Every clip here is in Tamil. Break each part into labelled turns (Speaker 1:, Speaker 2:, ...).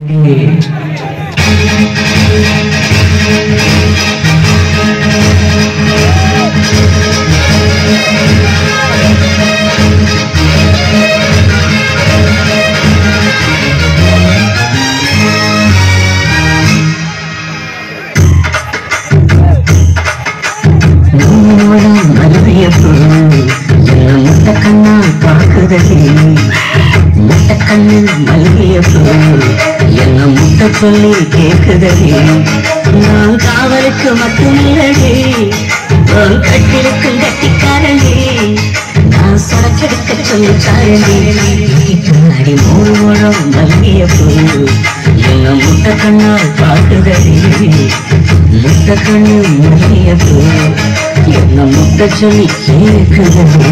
Speaker 1: நம்மளும் மருவிய பொருள் என்ன முட்ட கண்ணால் பார்க்குதடி முட்ட கண்ணில் மல்கிய பொருள் என்ன முட்ட சொல்லி கேட்குதடி நான் காவலுக்கு மட்டுமில்லடி உன் கட்டிலுக்கும் கட்டிக்காரண்டி நான் சொடக்கெடுக்க சொல்லி சாரண்டி பின்னாடி மூணு முழம் மல்கிய பொருள் என்ன முட்ட கண்ணால் பார்க்குதடி முட்ட கண்ணு மல்கிய பொருள் என்ன முட்ட சொல்லி கேட்குதடி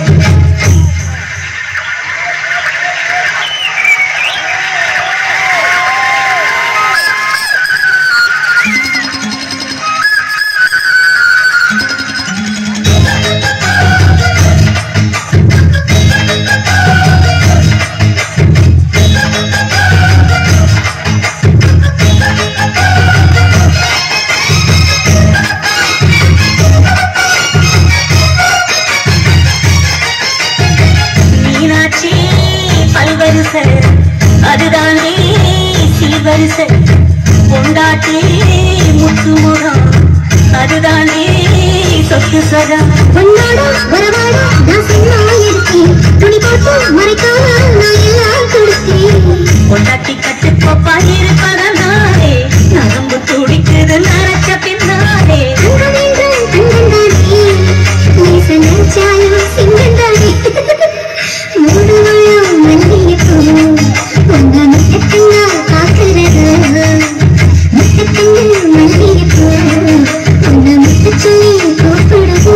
Speaker 2: மீனாட்சி பல்வரிசை அதுதாண்டி சில்வரிசை பொண்டாட்டி முத்துமுகம் அதுதாண்டி சொத்து சகம்
Speaker 3: பொன்னாடா வரவாடா நான் சொன்னா இருக்கேன் துணி போட்டு மறைக்காம நான் எல்லாம் கொடுத்தேன்
Speaker 2: பொண்டாட்டி கட்டு கொப்பா இருப்பதனாலே நரம்பு துடிக்குது நரைச்ச பின்னாலே
Speaker 3: தங்கம் என்றால் தங்கந்தானே நேச நினைச்சாலும் சிங்கந்தானே மூடு வளம் மல்லிகை பூ உங்க முட்டக்கண்ணா காக்குறது முட்டக்கண்ணு மல்லிகை பூ உங்க முட்ட சொல்லி கூப்பிடுது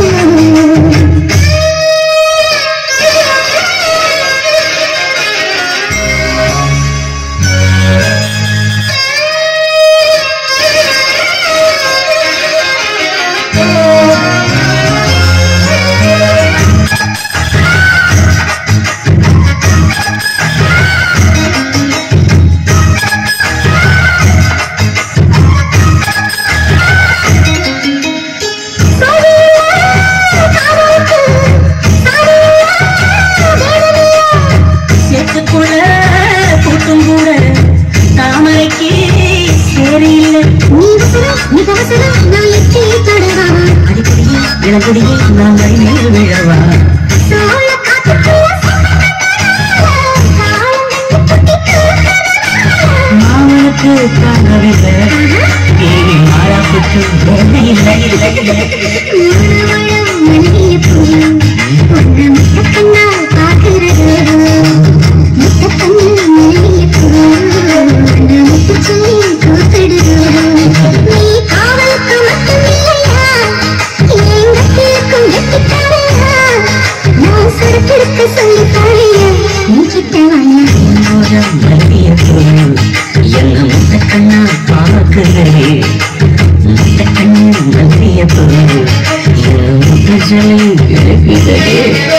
Speaker 2: சேத்துக்குள்ள கூட்டும் கூட தாமரைக்கு சேரில்லை
Speaker 3: நீ வசரம் நீ அவசரம் நான் எட்டி தொடவா
Speaker 1: அடிக்கடியே இளங்கடியே நான் மேல் விழவா
Speaker 3: சோழ காத்துக்குள்ள
Speaker 1: மாமனுக்கு தாங்கவில்லை தேவி மாறாப்புக்கு வேலை இல்லை இல்லை இல்லை
Speaker 3: சொல்லி தாழைய நீ கிட்ட வாங்க
Speaker 1: என்னோட மல்லிய பொருள் என்ன முத்த கண்ணா பார்க்குதே முத்த கண்ணு மல்லிய பொருள் என்ன முத்த சொல்லி எழுப்பிதே